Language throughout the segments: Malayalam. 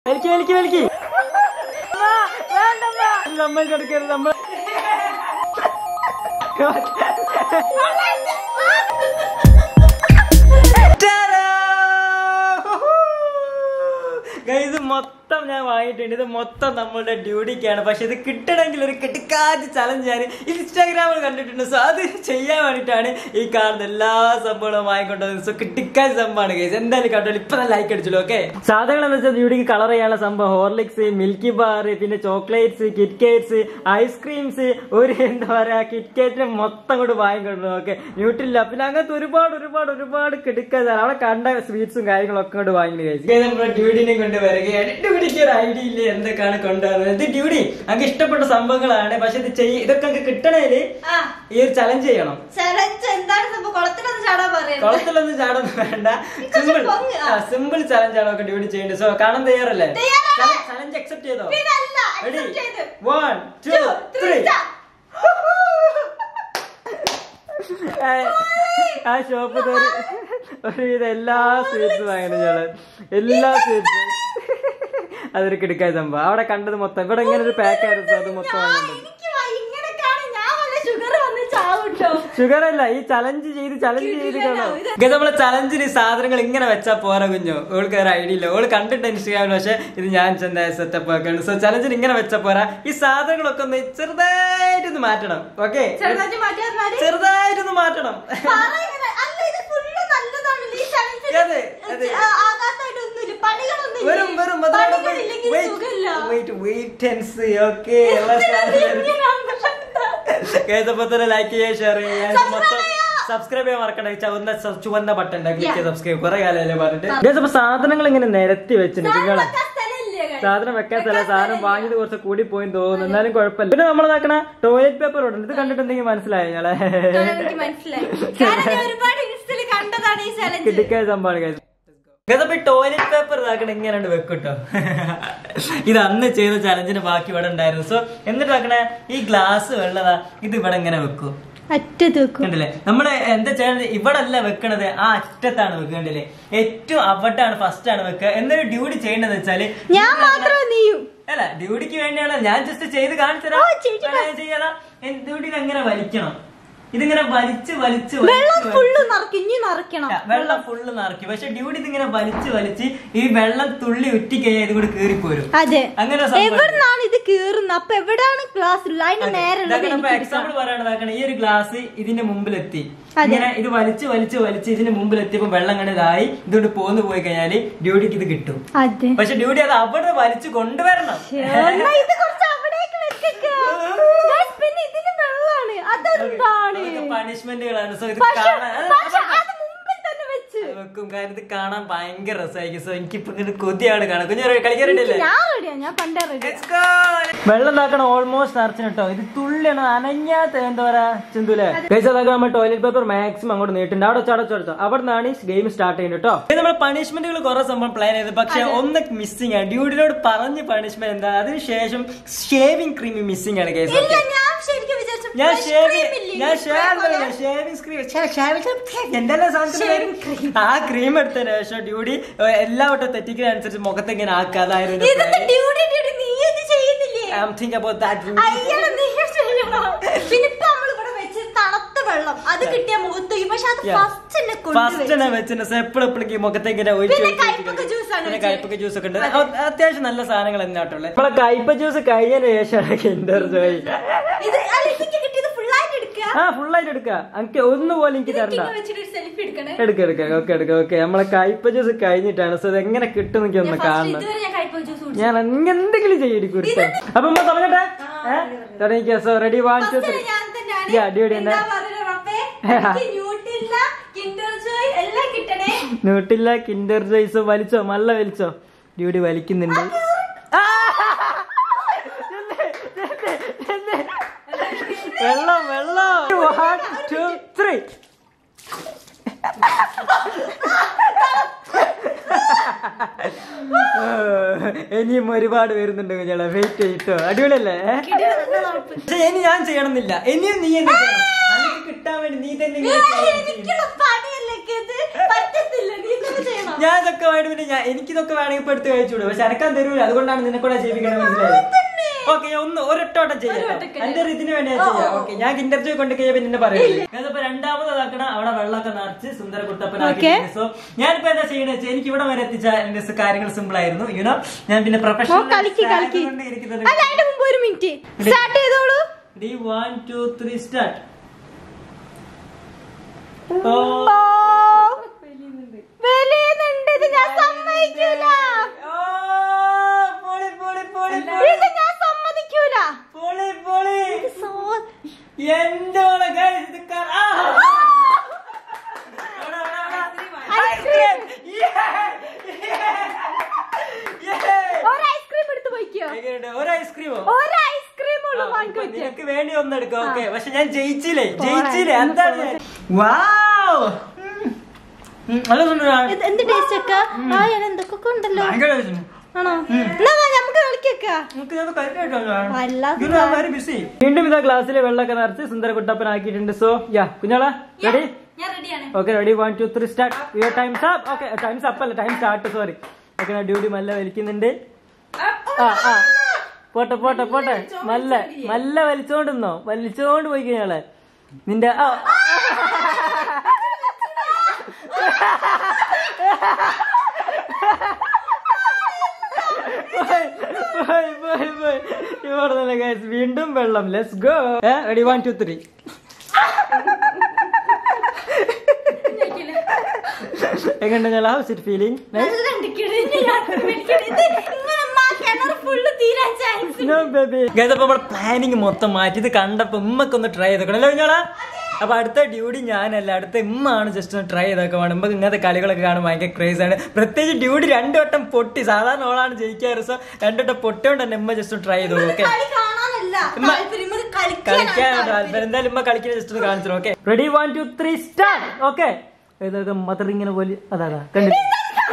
വലിക്ക് വലിക്ക് വലിക്ക് നമ്മൾ കൊടുക്കരുത് നമ്മൾ Guys, ഇത് മൊത്തം ഞാൻ വാങ്ങിയിട്ടുണ്ട് ഇത് മൊത്തം നമ്മളുടെ ഡ്യൂട്ടിക്കാണ് പക്ഷെ ഇത് കിട്ടണമെങ്കിൽ ഒരു കിട്ടിക്കാറ്റ് ചലഞ്ച് ഞാൻ ഇൻസ്റ്റാഗ്രാമിൽ കണ്ടിട്ടുണ്ട് സോ അത് ചെയ്യാൻ വേണ്ടിയിട്ടാണ് ഈ കാണുന്ന എല്ലാ സംഭവങ്ങളും വാങ്ങിക്കൊണ്ടത് സോ കിട്ടിക്കാറ്റ് സംഭവമാണ് ഗൈസ് എന്തായാലും കണ്ടോ ഇപ്പൊ തന്നെ ലൈക്ക് അടിച്ചല്ലോ ഓക്കെ സാധനങ്ങൾ എന്ന് വെച്ചാൽ ഡ്യൂട്ടിക്ക് കളർ ചെയ്യാനുള്ള സംഭവം ഹോർലിക്സ് മിൽക്കി ബാർ പിന്നെ ചോക്ലേറ്റ്സ് കിറ്റ്കേറ്റ്സ് ഐസ്ക്രീംസ് ഒരു എന്താ പറയാ കിറ്റ്കേറ്റിന് മൊത്തം കൂടെ വാങ്ങിക്കൊണ്ടു ഓക്കെ ന്യൂട്രില്ല പിന്നെ അങ്ങനത്തെ ഒരുപാട് ഒരുപാട് ഒരുപാട് കിടക്കാൻ അവിടെ കണ്ട സ്വീറ്റ്സും കാര്യങ്ങളൊക്കെ കൊണ്ട് വാങ്ങി കഴിച്ചു നമ്മുടെ ഡ്യൂഡിനെ കൊണ്ട് വരികയാണ് ഡ്യൂഡിക്ക് ഒരു ഐഡിയ ഇല്ല എന്തൊക്കെയാണ് കൊണ്ടുവന്നത് ഇത് ഡ്യൂഡി നമുക്ക് ഇഷ്ടപ്പെട്ട സംഭവങ്ങളാണ് പക്ഷെ ഇത് ചെയ്യ ഇതൊക്കെ നമുക്ക് കിട്ടണേല് ആ ഈ ഒരു ചലഞ്ച് ചെയ്യണം ചലഞ്ച് എന്താണ് സംഭവം കുളത്തിലൊന്ന് ചാടാൻ പറയുന്നത് കുളത്തിലൊന്നും ചാടൊന്നും വേണ്ട കുറച്ച് സിമ്പിൾ പൊങ്ങ്, ആ. സിമ്പിൾ ചലഞ്ച് ആണ് ഒക്കെ ഡ്യൂട്ടി ചെയ്യേണ്ടത് സോ കാണാൻ തയ്യാറല്ലേ തയ്യാറാണ്. ചലഞ്ച് അക്സെപ്റ്റ് ചെയ്തോ പിന്നല്ല, Ready? accept ചെയ്ത്. One, two, Two, three, three. start. ആ ഷോപ്പ് ഒരുവിധം എല്ലാ സ്വീറ്റ്സും വാങ്ങണം ഞങ്ങള് എല്ലാ സ്വീറ്റ്സും അതൊരു കിടക്കായ സംഭവം അവിടെ കണ്ടത് മൊത്തം ഇവിടെ ഇങ്ങനെ ഒരു പാക്ക് ആയിരുന്നു അത് മൊത്തം ഞാൻ- വാങ്ങുന്നുണ്ട് എനിക്ക് വ- ഇങ്ങനെയൊക്കെയാണ് ഞാൻ വല്ല ഷുഗർ വന്ന് ചാവട്ടോ ഷുഗർ അല്ല ഈ ചലഞ്ച് ചെയ്ത് ചലഞ്ച് ചെയ്ത് കാണാം ഇത് ഇത് നമ്മളെ ചലഞ്ചിന് സാധനങ്ങൾ ഇങ്ങനെ വെച്ചാ പോരാ കുഞ്ഞു ഓൾക്ക് ഒരു ഐഡിയ ഇല്ല ഓള് കണ്ടിട്ട് ഇൻസ്റ്റാഗ്രാമിൽ പക്ഷെ ഇത് ഞാൻ ചെന്ന സെറ്റപ്പ് ആക്കാണ് സോ ചലഞ്ചിന് ഇങ്ങനെ വെച്ചാ പോരാ ഈ സാധനങ്ങളൊക്കെ ഒന്ന് ചെറുതായിട്ടൊന്ന് മാറ്റണം ഓക്കെ ചെറുതായിട്ട് മാറ്റിയാൽ മതി. ചെറുതായിട്ടൊന്ന് മാറ്റണം പറ ഇങ്ങനെ. അല്ല, ഇത് full നല്ലതാണല്ലോ. ഈ challenge ന് അതെ, അതെ. ആ, ആകാശമായിട്ടൊന്നുമില്ല. പണികളൊന്നുമില്ല. വെറും വെറും പണികളില്ലെങ്കിൽ സുഖമില്ല. കേസപ്പോ തന്നെ ലൈക്ക് ചെയ്യുക ഷെയർ ചെയ്യുക Subscribe മൊത്തം ചെയ്യുക. സബ്സ്ക്രൈബ് ചെയ്യാൻ മറക്കണ്ട ചുവന്ന ചുവന്ന ബട്ടൺ ക്ലിക്ക് ചെയ്ത് സബ്സ്ക്രൈബ് കുറെ കാലല്ലേ പറഞ്ഞിട്ട് കേസപ്പോ സാധനങ്ങൾ ഇങ്ങനെ നിരത്തി വെച്ചിട്ടുണ്ട് സാധനം നിങ്ങളെ വെക്കാൻ സ്ഥലമില്ല, guys. സാധനം വെക്കാൻ സ്ഥലം വെക്കാൻ സാധനം സ്ഥലമില്ല. വാങ്ങിയത് കുറച്ച് കൂടി പോയി തോന്നുന്നു എന്നാലും കുഴപ്പമില്ല പിന്നെ നമ്മൾ നോക്കണ ടോയ്ലറ്റ് പേപ്പർ ഉണ്ട് ഇത് കണ്ടിട്ടുണ്ടെങ്കിൽ മനസ്സിലായോ ഞങ്ങളെ ഇതാണ് എനിക്ക് മനസ്സിലായി കാരണം ഞാൻ ഒരുപാട് ഇൻസ്റ്റയിൽ കണ്ടതാണ് ഈ ചലഞ്ച് കിട്ടിക്കായ സംഭവമാണ് guys. Guys, അപ്പൊ ഈ ടോയ്ലറ്റ് പേപ്പർ ഇതാക്കണ ഇങ്ങനെ വെക്കട്ടോ ഇത് അന്ന് ചെയ്ത ചലഞ്ചിന് ബാക്കി ഇവിടെ ഉണ്ടായിരുന്നു സോ എന്നിട്ട് ആക്കണേ ഈ ഗ്ലാസ് വെള്ളതാ ഇത് ഇവിടെ ഇങ്ങനെ വെക്കും അറ്റത്ത് വെക്കും കണ്ടില്ലേ നമ്മുടെ എന്താ ചെയ്യണത് ഇവിടെ അല്ല വെക്കണത് ആ അറ്റത്താണ് വെക്കണ്ടില്ലേ ഏറ്റവും അവിടാണ് ഫസ്റ്റ് ആണ് വെക്കുക എന്നൊരു ഡ്യൂട്ടി ചെയ്യേണ്ടത് വെച്ചാല് ഞാൻ മാത്രമേ നീയും അല്ല ഡ്യൂട്ടിക്ക് വേണ്ടിയാണ് ഞാൻ ജസ്റ്റ് ചെയ്ത് കാണിച്ചു ഓ, ചെയ്യിക്ക് തരാം ചെയ്യാതാ ഡ്യൂട്ടിയിൽ എങ്ങനെ വലിക്കണം ഇതിങ്ങനെ വലിച്ച് വലിച്ച് വെള്ളം വലിച്ച് ഫുള്ള് നിറയ്ക്കും ഇനി നിറയ്ക്കണം ഇല്ല, വെള്ളം ഫുള്ള് നിറക്കി പക്ഷെ ഡ്യൂട്ടി ഇതിങ്ങനെ വലിച്ച് വലിച്ച് ഈ വെള്ളം തുള്ളി ഉറ്റി കഴിഞ്ഞാൽ ഇത് കൂടി കീറിപ്പോരും അതെ അങ്ങനെ സംഭവം എവിടുന്നാണ് ഇത് കീറുന്നത് അപ്പൊ എവിടാണ് ക്ലാസ് ഉള്ളത് അതിന്റെ നേരെ എക്സാമ്പിൾ പറയണതാക്കണം ഈ ഒരു ഗ്ലാസ് ഇതിന്റെ മുമ്പിലെത്തി അതെ. ഇങ്ങനെ ഇത് വലിച്ച് വലിച്ച് വലിച്ച് ഇതിന്റെ മുമ്പിലെത്തിയപ്പോ വെള്ളം കണ്ട് ഇതായി ഇതുകൊണ്ട് പോന്നു പോയി കഴിഞ്ഞാല് ഡ്യൂട്ടിക്ക് ഇത് കിട്ടും അതെ പക്ഷെ ഡ്യൂട്ടി അത് അവിടെ വലിച്ചു കൊണ്ടുവരണം എന്നാ ഇത് കുറച്ച് അവിടേക്ക് വെച്ചേക്ക. Guys, പിന്നെ ഇതിന് വെള്ളാണ് അതെന്താണ് പണിഷ്മെന്റുകളാണ് സോ ഇത് പക്ഷെ കാണാൻ അത് പക്ഷെ അത് മുമ്പിൽ തന്നെ വെച്ച് വെക്കും കാരണം ഇത് കാണാൻ ഭയങ്കര രസമായിരിക്കും സോ എനിക്കിപ്പോ ഇങ്ങനെ കൊതിയാണ് കാണാൻ കുഞ്ഞു കളിക്കാറുണ്ടല്ലേ ഞാൻ റെഡിയാ ഞാൻ പണ്ടേ റെഡി വെള്ളം ഇതാക്കണം ഓൾമോസ്റ്റ് നിറച്ചിന് കേട്ടോ ഇത് തുള്ളിയാണ് അനങ്ങാത്ത എന്താ പറയാ ചിന്തൂലെ കഴിച്ചതാക്കാൻ നമ്മൾ ടോയ്ലറ്റ് പേപ്പർ മാക്സിമം അങ്ങോട്ട് നീട്ടുണ്ട് അവിടെ വെച്ചോ അവിടെ വെച്ചോ അവിടെ നിന്നാണ് ഗെയിം സ്റ്റാർട്ട് ചെയ്യുന്നത് കേട്ടോ ഇത് നമ്മൾ പണിഷ്മെന്റുകൾ കുറെ സംഭവം പ്ലാൻ ചെയ്ത് പക്ഷെ ഒന്ന് മിസ്സിംഗ് ആണ് ഡ്യൂഡിനോട് പറഞ്ഞ് പണിഷ്മെന്റ് എന്താ അതിനുശേഷം ഷേവിംഗ് ക്രീം മിസ്സിംഗ് ആണ് കേസ് ഇല്ല ഞാൻ ശരിക്കും വിചാരിച്ചു ഞാൻ fresh ഷേവിംഗ് cream ഇല്ലേ? ഞാൻ Spray പോലെ. ഷേവിംഗ് ക്രീം എന്തെല്ലാം സാധനത്തിന് ആ ക്രീം എടുത്തതിന് ശേഷം ഡ്യൂഡി എല്ലാ വട്ടം തെറ്റിക്കുന്ന അനുസരിച്ച് മുഖത്ത് ഇങ്ങനെ ആക്കുക അതായിരുന്നു ഇതൊക്കെ duty duty നീ ഇത് ചെയ്യുന്നില്ലേ I'm thinking about that. അയ്യടാ, നീ ചെയ്യണോ? പിന്നെ ഇപ്പൊ നമ്മളിവിടെ വെച്ച് തണുത്ത വെള്ളം അത് കിട്ടിയ മുഖത്ത് ഒഴിക്കും. പക്ഷെ അത് ഫസ്റ്റ് എന്നെ ഫസ്റ്റ് തന്നെ വെച്ചിട്ട് എപ്പോഴും എപ്പോഴും മുഖത്തേക്ക് ഇങ്ങനെ ഒഴിച്ച് പിന്നെ ഒഴിച്ച് കയ്പക്ക ഒഴിച്ച് ജ്യൂസ് ആണ് പിന്നെ വെച്ചത്. കയ്പക്ക ജ്യൂസ് ഒക്കെ ഉണ്ട് അത് അത്യാവശ്യം നല്ല സാധനങ്ങൾ എന്നാട്ടുള്ളത് നമ്മളെ കയ്പ ജ്യൂസ് കഴിഞ്ഞതിന് ശേഷമാണ് കിൻഡർ ജോയ് ഇത് അല്ല ഇതൊക്കെ കിട്ടിയത് full ആയിട്ട് എടുക്കുക ആ ഫുൾ ആയിട്ട് എടുക്ക എനിക്ക് ഒന്നുപോലെ എനിക്ക് തരണ്ട ഇതൊക്കെ വെച്ചിട്ട് ഒരു സെൽഫി എടുക്കണേ എടുക്ക എടുക്ക ഓക്കെ എടുക്ക ഓക്കെ നമ്മളെ കയ്പ ജ്യൂസ് കഴിഞ്ഞിട്ടാണ് സോ ഇത് എങ്ങനെ കിട്ടും എനിക്ക് ഒന്ന് ഞാൻ first കാണണം ഇതുവരെ ഞാൻ കയ്പ ജ്യൂസ് കുടിച്ചു ഞാൻ ഇങ്ങ എന്തെങ്കിലും ചെയ്യും കുറിച്ച് അപ്പൊ നമ്മ തുടങ്ങട്ടെ തുടങ്ങിക്കോ so ready one two three ഞാൻ തന്നെയാണ് Yeah, അടിപൊളി തന്നെ. എന്താ പറയുക റബ്ബേ എനിക്ക് ന്യൂട്ടില്ല കിൻഡർ ജോയ് എല്ലാം കിട്ടണേ നൂട്ടില്ല കിൻഡർ ജോയ്സ് വലിച്ചോ മല്ല വലിച്ചോ ഡ്യൂടി വലിക്കുന്നുണ്ട് ആ! എന്നെ, എന്നെ, എന്നെ. വെള്ളം വെള്ളം വൺ ടു ത്രീ ഇനിയും ഒരുപാട് വരുന്നുണ്ട് കുഞ്ഞോളെ വെയിറ്റ് ചെയ്തിട്ടോ അടിപൊളിയല്ലേ പക്ഷെ ഇനി ഞാൻ ചെയ്യണമെന്നില്ല ഇനിയും നീ എന്ത് ചെയ്യണം എനിക്ക് കിട്ടാൻ വേണ്ടി നീ തന്നെ ഇങ്ങനെ ചെയ്യണം, ചെയ്യണം. എനിക്കുള്ള പണിയല്ലേ പാക്കേജ് പറ്റത്തില്ല നീ തന്നെ ചെയ്യണം ഞാൻ ഇതൊക്കെ വേണ്ടി പിന്നെ ഞാൻ എനിക്കിതൊക്കെ വേണമെങ്കിൽ ഇപ്പൊ എടുത്ത് കഴിച്ചുകൂടും പക്ഷെ എനക്കാൻ തരൂല അതുകൊണ്ടാണ് നിന്നെ കൂടെ ജീവിക്കണത് മനസ്സിലായത് ഓക്കെ ഒന്ന് ഒരൊട്ടോട്ടം ചെയ്യാം ഒരൊട്ടക്ക്. എന്റെ ഒരു ഇതിന് വേണ്ടി ഞാൻ ചെയ്യാം ഓക്കെ ഞാൻ ഇന്റർവ്യൂ കൊണ്ട് കഴിയാൻ പിന്നെ എന്നെ പറയില്ല ഞാനിപ്പോ രണ്ടാമത് ഇതാക്കണ അവിടെ വെള്ളമൊക്കെ നിറച്ച് സുന്ദര കുട്ടപ്പനാക്കി സോ ഞാനിപ്പോ എന്താ ചെയ്യണെന്ന് വെച്ചാൽ എനിക്ക് ഇവിടെ വരെ എത്തിച്ച എന്റെ സ- കാര്യങ്ങൾ സിമ്പിൾ ആയിരുന്നു യുനോ ഞാൻ പിന്നെ ഓ പ്രൊഫഷണൽ കളിക്ക് കളിക്ക് ഇരിക്കുന്നത് അല്ല അതിന്റെ മുമ്പ് ഒരു മിനിറ്റ് സ്റ്റാർട്ട് ചെയ്തോളൂ ഡി one two three start oh, വലിയുന്നുണ്ട് ഇത് ഞാൻ സമ്മതിക്കൂല പൊളി പൊളി പൊളി ഇത് ഞാൻ സമ്മതിക്കൂല പൊളി പൊളി സോ- എന്റെ മോളെ guys, ഇത് കാ- ആ! എടാ, എടാ, എടാ. ഐസ്ക്രീം. Yeah! Yeah! Yeah! ഒരു ഐസ്ക്രീം എടുത്ത് പോയിക്കോ എങ്ങനെയുണ്ട്? ഒരു ഐസ്ക്രീമോ ഒരു ഐസ്ക്രീം ഉള്ളൂ ആ, വാങ്ങി ഇപ്പൊ വെച്ച് നിനക്ക് വേണ്ടി ഒന്നെടുക്കാം ഓക്കെ പക്ഷെ ഞാൻ ജയിച്ചില്ലേ ജയിച്ചില്ലേ എന്താണ് ഞാൻ വാവ് നല്ല സുന്ദരമാണ്. ഇത് എന്ത് ടേസ്റ്റ് ഒക്കെ ആ ഞാൻ എന്തൊക്കെ ഉണ്ടല്ലോ ഭയങ്കര രസം. ആണോ എന്നാ വാ, നമുക്ക് കളിക്കൊക്കെ നമുക്ക് ഇതൊക്കെ കഴിഞ്ഞിട്ടുണ്ടോ? വല്ലാത്ത You know, I'm very busy. വീണ്ടും ഇതാ ഗ്ലാസ്സിൽ വെള്ളമൊക്കെ നിറച്ച് സുന്ദര കുട്ടപ്പനാക്കിയിട്ടുണ്ട് സോ യാ കുഞ്ഞാളാ റെഡി ഞാൻ റെഡിയാണ് okay ready one two three start your time's up okay time's up അല്ല ടൈം സ്റ്റാർട്ട് സോറി ഓക്കെ ഞാൻ ഡ്യൂട്ടി മല്ല വലിക്കുന്നുണ്ട് ആ ആ പോട്ടെ പോട്ടെ പോട്ടെ മല്ല മല്ല വലിച്ചോണ്ടിരുന്നോ വലിച്ചോണ്ട് പോയി കഴിഞ്ഞാളെ നിന്റെ ആ പോയി, പോയി, പോയി. ഇവിടെ തന്നെ guys. വീണ്ടും വെള്ളം let's go ready one two three എങ്ങനെ ഞാൻ ഹൗസ് ഇറ്റ് ഫീലിംഗ് പ്ലാനിങ് മൊത്തം മാറ്റി ഇത് കണ്ടപ്പോ ഉമ്മക്ക് ഒന്ന് ട്രൈ ചെയ്തേക്കണം അല്ലേ കുഞ്ഞോളാ അപ്പൊ അടുത്ത ഡ്യൂട്ടി ഞാനല്ല അടുത്ത ഉമ്മ ആണ് ജസ്റ്റ് ഒന്ന് ട്രൈ ചെയ്തൊക്കെ വേണം ഉമ്മക്ക് ഇങ്ങനത്തെ കളികളൊക്കെ കാണുമ്പോൾ ഭയങ്കര ക്രേസ് ആണ് പ്രത്യേകിച്ച് ഡ്യൂട്ടി രണ്ടു വട്ടം പൊട്ടി സാധാരണ ഓളാണ് ജയിക്കാറ് സോ രണ്ടു വട്ടം പൊട്ടിയോണ്ട് തന്നെ ഉമ്മ ജസ്റ്റ് ട്രൈ ചെയ്തു ഓക്കെ കളിക്കാൻ താല്പര്യം എന്തായാലും ഉമ്മ കളിക്കുന്ന ജസ്റ്റ് ഒന്ന് കാണിച്ചു okay ready one two three start okay ഇതൊക്കെ മദർ ഇങ്ങനെ പോലെ അതാ അതാ കണ്ടില്ല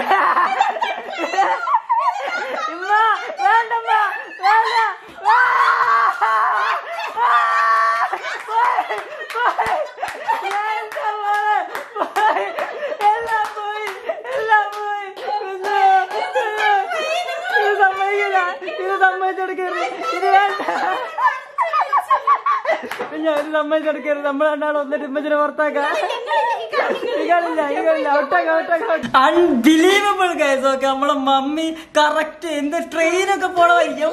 ഉമ്മ, വേണ്ടമ്മ, വേണ്ട. ആ! ആ! പോയി, പോയി. എന്റെ മോളെ, പോയി. എല്ലാം പോയി, എല്ലാം പോയി. കുഞ്ഞേ, കുഞ്ഞേ. ഇത് സമ്മതിക്കില്ല ഇത് സമ്മതിച്ചെടുക്കരുത് ഇത് വേണ്ട ഞാൻ ഇത് സമ്മതിച്ചെടുക്കരുത് നമ്മൾ രണ്ടാളും ഒന്നിട്ട് ഇമ്മച്ചിനെ പുറത്താക്കാം അൺബിലീവബിൾ ഗൈസ് ഓക്കെ നമ്മളെ മമ്മി കറക്റ്റ് എന്ത് ട്രെയിനൊക്കെ പോണ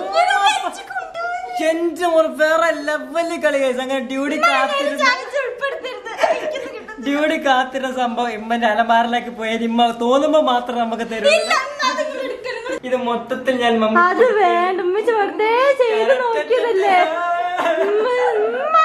ചെഞ്ചു വേറെ ലെവലിൽ കളി ഗൈസ് അങ്ങനെ ഡ്യൂട്ടി കാത്തിരുന്ന് ഡ്യൂട്ടി കാത്തിരുന്ന സംഭവം ഇമ്മന്റെ അലമാറിലേക്ക് പോയാൽ ഇമ്മ തോന്നുമ്പോ മാത്രം നമുക്ക് തരും ഇത് മൊത്തത്തിൽ ഞാൻ മമ്മി അത് വേണ്ട ഉമ്മച്ചി വെറുതെ ചെയ്ത് നോക്കിയതല്ലേ ഉമ്മ, ഉമ്മ.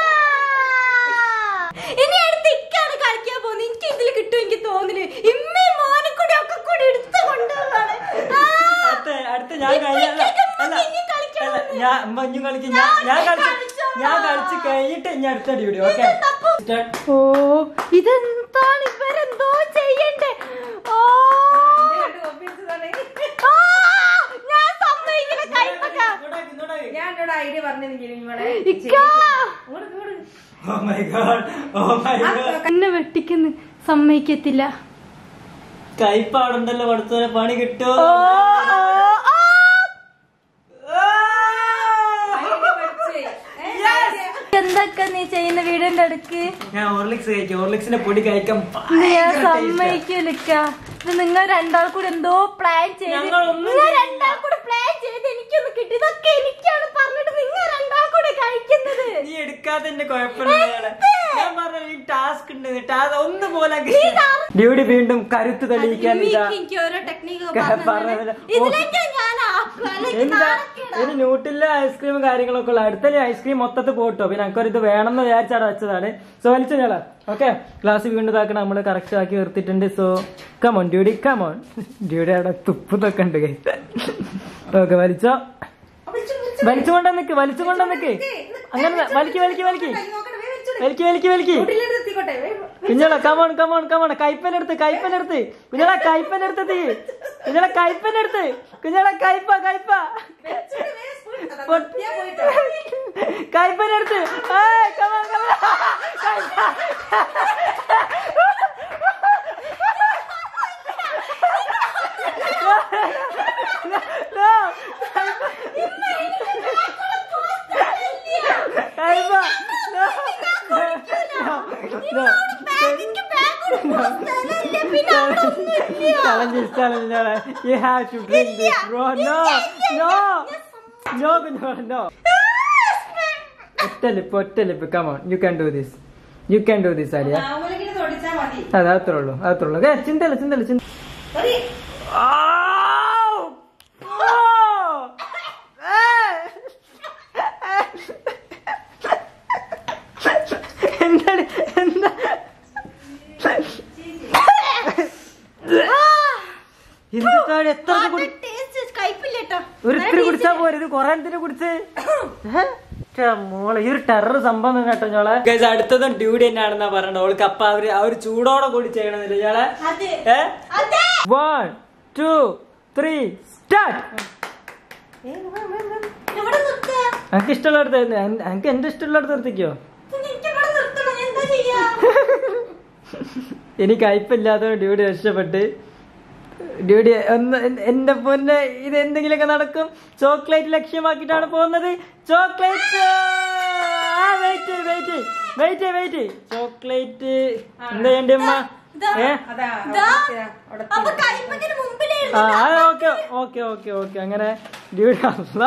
ഇനി അടുത്ത് ഇക്കാണ് കളിക്കാൻ പോകുന്നത് എനിക്ക് ഇതിൽ കിട്ടും എനിക്ക് തോന്നുന്നു ഇമ്മയും മോനെ കൂടി ഒക്കെ കൂടി എടുത്ത് കൊണ്ടുപോവാണ് ആ. അടുത്ത അടുത്ത ഞാൻ കഴിയല്ല അല്ല ഇനി കളിക്കാൻ അല്ല ഞാൻ ഉമ്മ ഇഞ്ഞും കളിക്കും ഞാൻ ഞാൻ കളിച്ച് കളിച്ചോ? ഞാൻ കളിച്ച് കഴിഞ്ഞിട്ട് ഇനി അടുത്ത ഡ്യൂട്ടി ഓക്കെ ഓ ഇതെന്താണ് ഇവരെന്തോ ചെയ്യണ്ടേ ഓ ആ, ഞാൻ സമ്മതിക്കില്ല കൈപ്പൊക്കെ ഞാനോട് ഐഡിയ പറഞ്ഞെങ്കിൽ നിങ്ങളെ ഇക്കാ oh my God oh my God എന്നെ വെട്ടിക്കുന്നു സമ്മതിക്കത്തില്ല കൈപ്പാടുണ്ടല്ലോ പഠിച്ചവനെ പണി കിട്ടോ ഓ, ഓ, ഓ. എന്തൊക്കെ നീ ചെയ്യുന്ന വീടിന്റെ അടുക്ക് ഞാൻ ഓർലിക്സ് കഴിക്കും ഓർലിക്സിന്റെ പൊടി കഴിക്കാൻ ഞാൻ ഭയങ്കര taste ആ. സമ്മതിക്കൂലിക്ക ഇത് നിങ്ങൾ രണ്ടാൾ കൂടെ എന്തോ പ്ലാൻ ചെയ്ത് ഞങ്ങളൊന്നും നിങ്ങൾ ചെയ്തില്ല. രണ്ടാൾ കൂടെ പ്ലാൻ ചെയ്ത് എനിക്കൊന്ന് കിട്ടി ഇതൊക്കെ എനിക്കാണ് പറഞ്ഞിട്ട് നിങ്ങൾ രണ്ടാൾ കൂടെ കഴിക്കുന്നത് നീ എടുക്കാത്തതിന്റെ കുഴപ്പമില്ല ഞാൻ പറഞ്ഞ ഈ ടാസ്ക് ഉണ്ട് ടാസ്ക് ഒന്ന് പോലെ ഡ്യൂട്ടി വീണ്ടും കരുത്ത് തെളിയിക്കാൻ ഇതാ എനിക്ക് ഓരോ ടെക്നിക്ക് പറഞ്ഞത്. ഇതിലേക്ക് ഞാൻ ആക്കുക അല്ലെങ്കിൽ എന്താ നാണക്കേടാ. ഒരു ന്യൂട്ടിലെ ഐസ്ക്രീമും കാര്യങ്ങളൊക്കെ ഉള്ള അടുത്ത ഐസ്ക്രീം മൊത്തത്തിൽ പോട്ടോ പിന്നെ എനിക്കൊരു ഇത് വേണം എന്ന് വിചാരിച്ചാണ് വെച്ചതാണ് സോ വലിച്ചു ഞാളാ ഓക്കെ ക്ലാസ് വീണ്ടും ഇതാക്കണം നമ്മൾ കറക്റ്റ് ആക്കി നിർത്തിയിട്ടുണ്ട് സോ കമോൺ ഡ്യൂഡി കമോൺ ഡ്യൂഡി അവിടെ തുപ്പുന്നൊക്കെ ഉണ്ട് ഓക്കെ വലിച്ചോ വലിച്ചുകൊണ്ട നിക്ക് വലിച്ചുകൊണ്ട നിക്ക് അങ്ങനെ വലിക്ക് വലിക്ക് വലിക്ക് വലിക്ക് വലിക്ക് വലിക്ക് കുഞ്ഞോളെ കമോൺ കമോൺ കമോൺ കൈപ്പനെടുത്ത് കൈപ്പനെടുത്ത് കുഞ്ഞോളെ കൈപ്പനെടുത്ത് തീ കുഞ്ഞോളെ കൈപ്പനെടുത്ത് കുഞ്ഞോളെ കൈപ്പ കൈപ്പ കൈപ്പനെടുത്ത് ഏയ്, come on, come on. കൈപ്പ. no. കൈമ no. No. No. ബാഗിക്ക് ബാഗ് കൊടുക്കാൻ സ്ഥലമില്ല. പിന്നെ അവിടെ ഒന്നുമില്ല. Challenge is challenge. no. You have to drink this, bro. No. No. No, no, no. ഒറ്റ ലിപ്പ് ഒറ്റ lip come on you can do this you can do this Arya നാവുകളിങ്ങനെ തൊടിച്ചാ മതി അതെ അത്രേ ഉള്ളൂ അത്രേ ഉള്ളൂ ഏ, ചിന്തല്ല ചിന്തല്ല ചിന്ത ഒരു Ow! Oh! Eh! എന്താണ് എന്താ എന്താണ് എത്ര ഇത് കുടി- ടേസ്റ്റ് കയ്പില്ല കേട്ടോ ഒരു ഇത്തിരി കുടിച്ചാ പോരെ ഇത് കൊറേ എന്തിനു കുടിച്ച് മോളെ ഈ ഒരു ടെറർ സംഭവം തന്നെ കേട്ടോ ഞോളെ അടുത്തതും ഡ്യൂട്ടി തന്നെയാണെന്നാ പറയണത് ഓൾക്ക് അപ്പൊ അവര് അവര് ചൂടോടെ കൂടി ചെയ്യണമെന്നില്ല ഞോളെ അതെ ഏ അതെ വൺ ടു ത്രീ സ്റ്റാർട്ട് എവിടെ നിർത്തുക എനിക്ക് ഇഷ്ടമുള്ളടത്ത് എനിക്ക് എന്റെ ഇഷ്ടമുള്ളടത്ത് നിർത്തിക്കോ എനിക്ക് ഇവിടെ നിർത്തണം ഞാൻ എന്താ ചെയ്യാ എനിക്ക് കയ്പില്ലാത്ത ഡ്യൂട്ടി രക്ഷപ്പെട്ട് ഡ്യൂട്ടി ഒന്ന് എൻ- എന്റെ പൊന്നെ ഇത് എന്തെങ്കിലുമൊക്കെ നടക്കും ചോക്ലേറ്റ് ലക്ഷ്യമാക്കിയിട്ടാണ് പോകുന്നത് ചോക്ലേറ്റ് ആ wait wait wait wait chocolate എന്താ എന്റെ അമ്മ ദാ. ഏ അതാ ദാ. അവിടെ അവിടെ അപ്പൊ കയ്പങ്ങനെ മുമ്പിലേ ആ ഓക്കെ ഓക്കെ ഓക്കെ ഓക്കെ അങ്ങനെ ഡ്യൂട്ടി അല്ല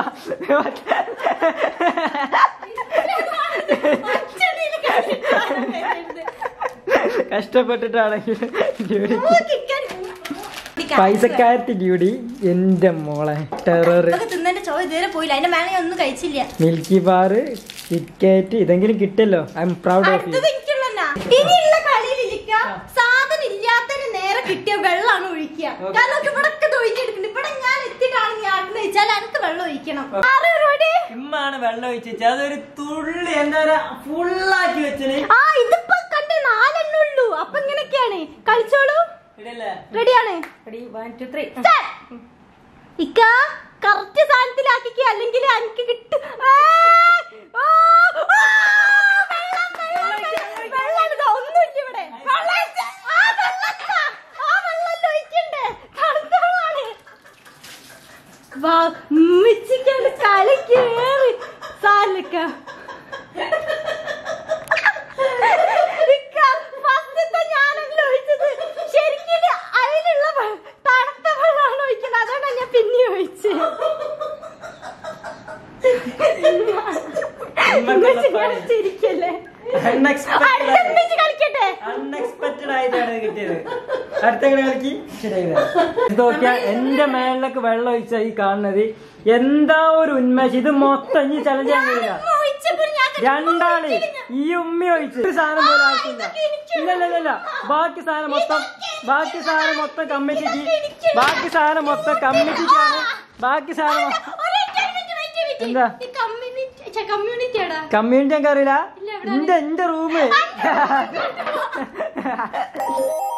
ഒറ്റയടിയില് കഴിച്ചിട്ടാണ് കഷ്ടപ്പെട്ടിട്ടാണെങ്കിൽ ഡ്യൂട്ടി നോക്കിക്കാൻ. പൈസക്കാരത്തി ഡ്യൂട്ടി എന്റെ മോളെ ടെറർ ഇതൊക്കെ തിന്നതിന്റെ ചോദ്യം ഇതുവരെ പോയില്ല അതിന്റെ മേലെ ഞാൻ ഒന്നും കഴിച്ചില്ല മിൽക്കി ബാർ കിറ്റ്കാറ്റ് ഇതെങ്കിലും കിട്ടല്ലോ I'm proud of you അടുത്തത് എനിക്കുള്ളതാ. ഇനിയുള്ള കളിയിൽ ഇരിക്ക സാധനം ഇല്ലാത്തതിന് നേരെ കിട്ടിയ വെള്ളമാണ് ഒഴിക്കുക Okay. കാരണം ഒക്കെ ഇവിടെ ഒക്കെ ഒഴിച്ചെടുക്കുന്നത് ഇവിടെ ഞാൻ എത്തിയിട്ടാണ് ഞാൻ ആടുന്ന വെച്ചാൽ എനിക്ക് വെള്ളം ഒഴിക്കണം ആറ് പരിപാടി ഇമ്മാണ് വെള്ളം ഒഴിച്ച് അതൊരു തുള്ളി എന്താ പറയാ ഫുള്ളാക്കി വെച്ചത് ആ ഇതിപ്പോ കണ്ടേ നാലെണ്ണേ ഉള്ളൂ അപ്പൊ ഇങ്ങനെയൊക്കെയാണ് കളിച്ചോളൂ റെഡിയാണ് Ready? One, two, three. ഇക്ക കറക്റ്റ് സാധനത്തിലാക്കിക്ക് അല്ലെങ്കിൽ എനിക്ക് കിട്ടും ആ, ആ, ആ, വെള്ളം, വെള്ളം, വെള്ളം, വെള്ളം ഇതാ, ഒന്നുമില്ല ഇവിടെ. വെള്ളം ഒഴിച്ച്. ആ, വെള്ളം ഇതാ. ആ, വെള്ളം ഒഴിക്കണ്ടേ? തണുത്ത വെള്ളാണ്. വാ, ഉമ്മച്ചിക്കണ്ട് കളി കേറി. സാലിക്ക. ഇക്ക, ഫസ്റ്റത്തെ ഞാനല്ല ഒഴിച്ചത്. ശരിക്കും ഇത് അതിലുള്ള വെ- തണുത്ത വെള്ളമാണ് ഒഴിക്കുന്നത് അതുകൊണ്ടാണ് ഞാൻ പിന്നെ ഒഴിച്ചത് ഉമ്മച്ചി ഇങ്ങനെ ചിരിക്കല്ലേ അടുത്ത ഉമ്മച്ചി കളിക്കട്ടെ അൺഎക്സ്പെക്ടഡ് ആയിട്ടാണ് ഇത് കിട്ടിയത് അടുത്ത എങ്ങനെ കളിക്ക് ശരിയായത് നോക്കിയാ എന്റെ മേളിലേക്ക് വെള്ളം ഒഴിച്ച ഈ കാണുന്നത് എന്താ ഒരു ഉന്മേഷം ഇത് മൊത്തം ഈ ചലഞ്ച് ചെയ്യാൻ കഴിയില്ല ഉമ്മ ഒഴിച്ചപ്പോൾ ഞാൻ കണ്ടു. രണ്ടാള് ഈ ഉമ്മി ഒഴിച്ച് ഒരു സാധനം പോലും ആവശ്യമില്ല ഇല്ല ഇല്ല ഇല്ല, ഇല്ല ബാക്കി സാധനം മൊത്തം ബാക്കി സാധനം മൊത്തം കമ്മിറ്റിക്ക് ബാക്കി സാധനം മൊത്തം കമ്മിറ്റിക്കാണ് ബാക്കി സാധനം മൊ- ഒരൊറ്റ മിനിറ്റ്, wait, wait. എന്താ? ഈ കമ്മ്യൂണിറ്റി ഛെ, കമ്മ്യൂണിറ്റിയാടാ കമ്മ്യൂണിറ്റി എനിക്ക് അറിയില്ല ഇല്ല, ഇവിടെ എന്റെ എന്റെ റൂമ്